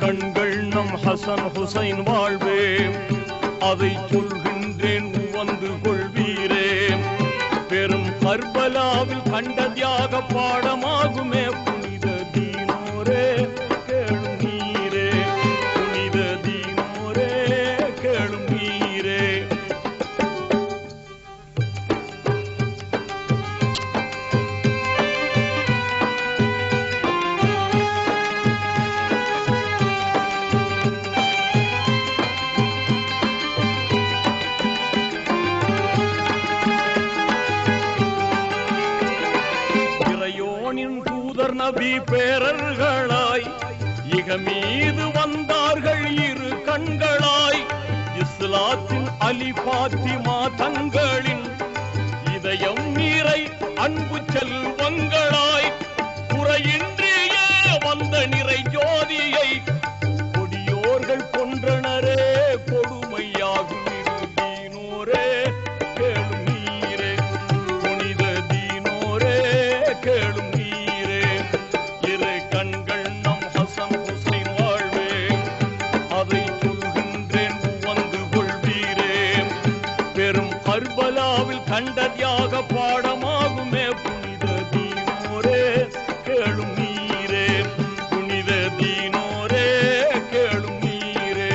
கண்கள் நம் ஹசன் ஹுசைன் வாழ்வே அதை சொல்கின்றேன் வந்து கொள்வீரே பெரும் கர்பலாவில் கண்ட தியாக பாடமாகுமே புனித தீனோரே கேளும் நீரே புனித தீனோரே கேளும் நீரே இறையோனின் தூதர் நபி பேரர்களாய் இக மீது வந்தார்கள் இரு கண்களாய் இஸ்லாத்தின் அலி பாத்திமா தங்களின் இதயம் நீரை அன்பு செல்வங்களாய் குறையின்றியே வந்த நிறை ஜோதியை கொடியோர்கள் கொன்றனரே கொடுமையாகும் இரு தீனோரே கேளும் நீரே புனித தீனோரே கேளும் நீரே இரு கண்கள் நம் ஹசன் ஹுசைன் வாழ்வே அதை சொல்கின்றேன் வந்து கொள்வீரே பெரும் கர்பலாவில் கண்ட தியாக பாடமாகுமே புனித தீனோரே கேளும் நீரே புனித தீனோரே கேளும் நீரே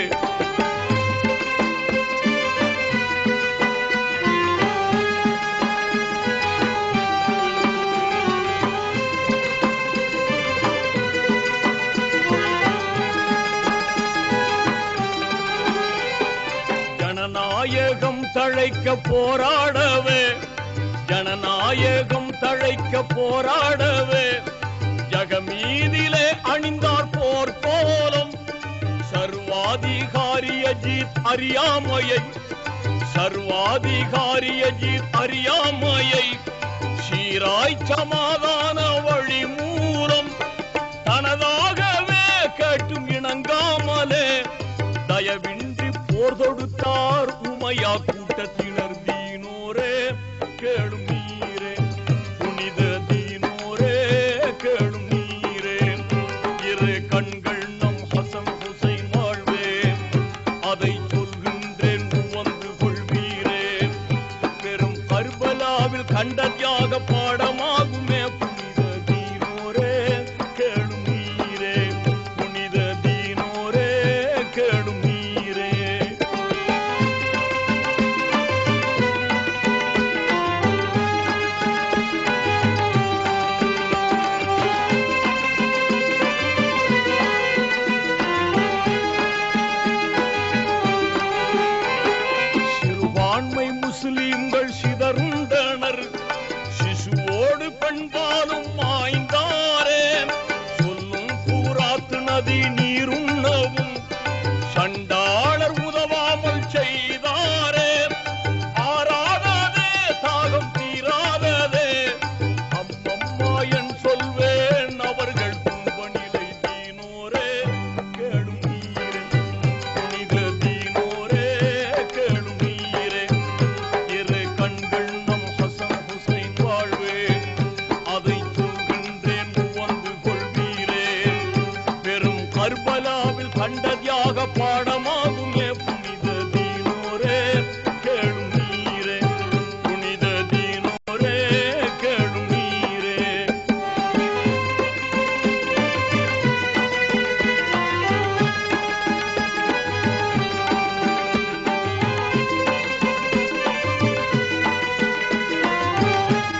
ஜனநாயகம் தழைக்க போராடவே ஜனநாயகம் தழைக்க போராடவே ஜகமீதிலே அணிந்தார் போர் கோலம் சர்வாதிகாரிய ஜீத் அறியாமையை சர்வாதிகாரிய ஜீத் அறியாமையை சீராய் சமாதான வழி மூலம் தனதாகவே கேட்டும் இணங்காமலே தயவின்றி போர் தொடுத்தார் உமையா கூட்டத்தினர் தீனோரே கேளும் நீரே புனித தீனோரே கேளும் நீரே இரு கண்கள் நம் ஹசன் ஹுசைன் வாழ்வே அதை சொல்கின்றேன் வந்து கொள்வீரே பெரும் கர்பலாவில் கண்ட தியாக பாடமாகுமே புனித தீனோரே கேளும் நீரே புனித தீனோரே கேளும் நீரே சிறுபான்மை முஸ்லிம்கள் சிதறுண்டனர் சிசுவோடு பெண்பாலும் மாய்ந்தாரே சொல்லும் பூராத்து நதி நீருண்ணவும் சண்டாளர் உதவாமல் செய்தாரே ஆறாததே தாகம் தீராததே அம்மம்மா என் சொல்வேன் அவர்கள் துன்பநிலை தீனோரே கேளும் நீரே புனித தீனோரே கேளும் நீரே இரு கண்கள் நம் ஹசன் ஹுசைன் வாழ்வே அதை சொல்கின்றேன் வந்து கொள்வீரே பெரும் கர்பலாவில் கண்ட தியாக பாடமாகுமே புனித தீனோரே கேளும் நீரே புனித தீனோரே கேளும் நீரே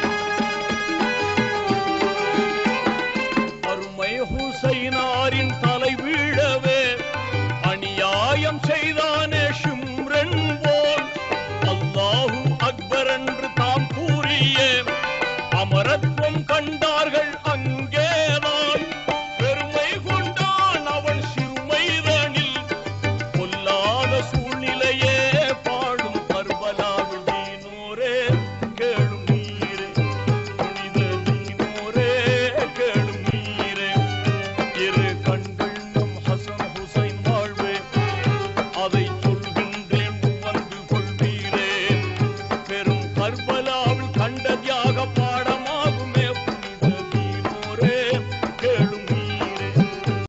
அருமை ஹுசைனாரின்